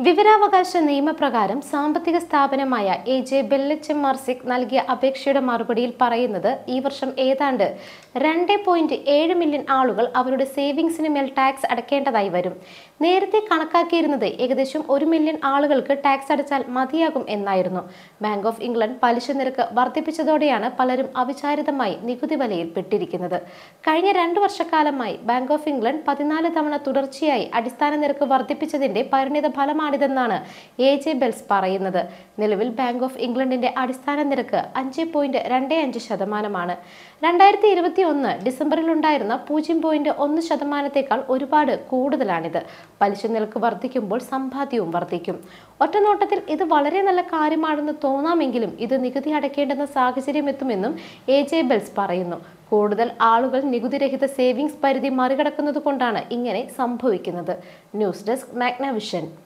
വിവരാവകാശ നിയമപ്രകാരം സാമ്പത്തിക സ്ഥാപനമായ എ ജെ ബെല്ലച്ച് മാർസിക് നൽകിയ അപേക്ഷയുടെ മറുപടിയിൽ പറയുന്നത് ഈ വർഷം ഏതാണ്ട് രണ്ട് പോയിന്റ് ഏഴ് മില്യൺ ആളുകൾ അവരുടെ സേവിങ്സിന് മേൽ ടാക്സ് അടയ്ക്കേണ്ടതായി വരും നേരത്തെ കണക്കാക്കിയിരുന്നത് ഏകദേശം ഒരു മില്യൺ ആളുകൾക്ക് ടാക്സ് അടച്ചാൽ മതിയാകും എന്നായിരുന്നു ബാങ്ക് ഓഫ് ഇംഗ്ലണ്ട് പലിശ നിരക്ക് വർദ്ധിപ്പിച്ചതോടെയാണ് പലരും അവിചാരിതമായി നികുതി വലയിൽ പെട്ടിരിക്കുന്നത് കഴിഞ്ഞ രണ്ടു വർഷക്കാലമായി ബാങ്ക് ഓഫ് ഇംഗ്ലണ്ട് പതിനാല് തവണ തുടർച്ചയായി അടിസ്ഥാന നിരക്ക് വർദ്ധിപ്പിച്ചതിന്റെ പരിണിത ഫലമാണിതെന്നാണ് എ ജെ ബെൽസ് പറയുന്നത് നിലവിൽ ബാങ്ക് ഓഫ് ഇംഗ്ലണ്ടിന്റെ അടിസ്ഥാന നിരക്ക് അഞ്ച് പോയിന്റ് രണ്ട് അഞ്ച് ശതമാനമാണ് രണ്ടായിരത്തി ഇരുപത്തി ഒന്ന് ഡിസംബറിൽ ഉണ്ടായിരുന്ന പൂജ്യം പോയിന്റ് ഒന്ന് ശതമാനത്തേക്കാൾ ഒരുപാട് കൂടുതലാണിത് പലിശ നിരക്ക് വർദ്ധിക്കുമ്പോൾ സമ്പാദ്യവും വർദ്ധിക്കും ഒറ്റനോട്ടത്തിൽ ഇത് വളരെ നല്ല കാര്യമാണെന്ന് തോന്നാമെങ്കിലും ഇത് നികുതി അടയ്ക്കേണ്ടുന്ന സാഹചര്യം എത്തുമെന്നും എ ജെ ബെൽസ് പറയുന്നു കൂടുതൽ ആളുകൾ നികുതിരഹിത സേവിങ്സ് പരിധി മറികടക്കുന്നത് കൊണ്ടാണ് ഇങ്ങനെ സംഭവിക്കുന്നത് ന്യൂസ് ഡെസ്ക് മാഗ്നവിഷൻ